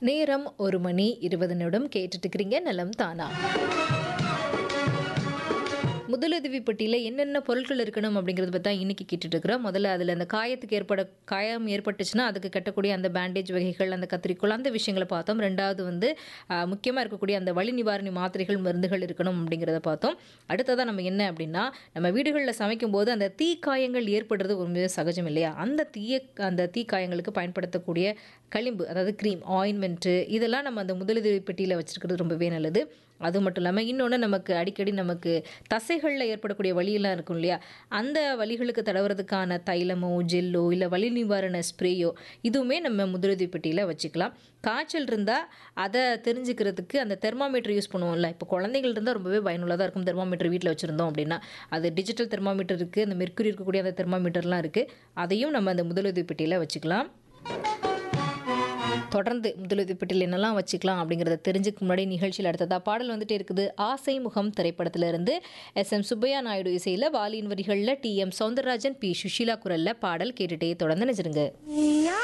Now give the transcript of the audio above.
நேரம் ஒரு மணி இருபது நிமிடம் கேட்டுட்டு இருக்கிறீங்க நலம் தானா முதலுதவி பெட்டியில் என்னென்ன பொருட்கள் இருக்கணும் அப்படிங்கிறத பற்றி தான் இன்றைக்கி கேட்டுட்டு இருக்கிறோம் முதல்ல அதில் அந்த காயத்துக்கு ஏற்பட காயம் ஏற்பட்டுச்சுன்னா அதுக்கு கட்டக்கூடிய அந்த பேண்டேஜ் வகைகள் அந்த கத்திரிக்கோள் அந்த விஷயங்களை பார்த்தோம் ரெண்டாவது வந்து முக்கியமாக இருக்கக்கூடிய அந்த வலி நிவாரணி மாத்திரைகள் மருந்துகள் இருக்கணும் அப்படிங்கிறத பார்த்தோம் அடுத்ததாக நம்ம என்ன அப்படின்னா நம்ம வீடுகளில் சமைக்கும் போது அந்த தீக்காயங்கள் ஏற்படுறது ரொம்பவே சகஜம் இல்லையா அந்த தீய அந்த தீக்காயங்களுக்கு பயன்படுத்தக்கூடிய களிம்பு அதாவது க்ரீம் ஆயின்மெண்ட்டு இதெல்லாம் நம்ம அந்த முதலுதவி பெட்டியில் வச்சுருக்கிறது ரொம்பவே நல்லது அது மட்டும் இல்லாமல் இன்னொன்று நமக்கு அடிக்கடி நமக்கு தசைகளில் ஏற்படக்கூடிய வலியெல்லாம் இருக்கும் இல்லையா அந்த வலிகளுக்கு தடவுறதுக்கான தைலமோ ஜெல்லோ இல்லை வலி நிவாரண ஸ்ப்ரேயோ இதுவுமே நம்ம முதலுதவி பெட்டியில் வச்சுக்கலாம் காய்ச்சல் இருந்தால் அதை தெரிஞ்சுக்கிறதுக்கு அந்த தெர்மாமீட்டர் யூஸ் பண்ணுவோம்ல இப்போ குழந்தைகள் இருந்தால் ரொம்பவே பயனுள்ளதாக இருக்கும் தெர்மாமீட்டர் வீட்டில் வச்சுருந்தோம் அப்படின்னா அது டிஜிட்டல் தெர்மாமீட்டர் இருக்குது அந்த மெர்க்குரி இருக்கக்கூடிய அந்த தெர்மாமீட்டர்லாம் இருக்குது அதையும் நம்ம அந்த முதலுதவி பெட்டியில் வச்சுக்கலாம் தொடர்ந்து முதலுதவி பெட்டியில் என்னெல்லாம் வச்சுக்கலாம் அப்படிங்கிறத தெரிஞ்சுக்க முன்னாடி நிகழ்ச்சியில் அடுத்ததா பாடல் வந்துட்டு இருக்குது ஆசை முகம் திரைப்படத்திலிருந்து எஸ் எம் சுப்பையா நாயுடு இசையில் வாலியின் வரிகளில் T M Soundararajan P Susheela குரலில் பாடல் கேட்டுட்டே தொடர்ந்து நினைச்சிருங்க